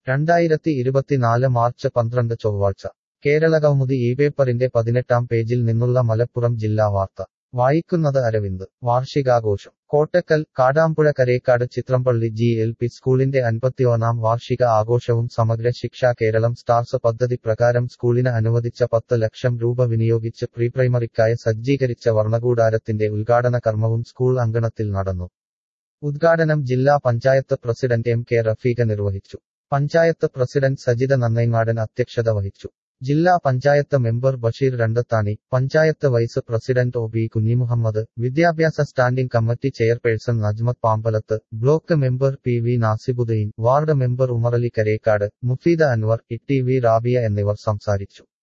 രണ്ടായിരത്തി ഇരുപത്തിനാല് മാർച്ച് പന്ത്രണ്ട് ചൊവ്വാഴ്ച കേരളകൗമുദി ഈ പേപ്പറിന്റെ പതിനെട്ടാം പേജിൽ നിന്നുള്ള മലപ്പുറം ജില്ലാ വാർത്ത വായിക്കുന്നത് അരവിന്ദ് വാർഷികാഘോഷം Kottakkal Kadampuzha Karekkad Chithrampally G L P സ്കൂളിന്റെ അൻപത്തിയൊന്നാം വാർഷിക ആഘോഷവും സമഗ്ര ശിക്ഷ കേരളം സ്റ്റാർസ് പദ്ധതി പ്രകാരം സ്കൂളിന് അനുവദിച്ച പത്ത് ലക്ഷം രൂപ വിനിയോഗിച്ച് പ്രീ പ്രൈമറിക്കായി സജ്ജീകരിച്ച വർണ്ണകൂടാരത്തിന്റെ ഉദ്ഘാടന കർമ്മവും സ്കൂൾ അങ്കണത്തിൽ നടന്നു ഉദ്ഘാടനം ജില്ലാ panchayat president M K Rafeeqa നിർവഹിച്ചു പഞ്ചായത്ത് പ്രസിഡന്റ് സജിത നന്നൈങ്ങാടൻ അധ്യക്ഷത വഹിച്ചു ജില്ലാ panchayat member Basheer Randathani panchayat vice president O B Kunhimuhammed വിദ്യാഭ്യാസ standing committee chairperson Najmath Pambalath block member P V Nasibuddin ward member Umarali Karekkad Mufeeda Anwar E T V Rabiya എന്നിവർ സംസാരിച്ചു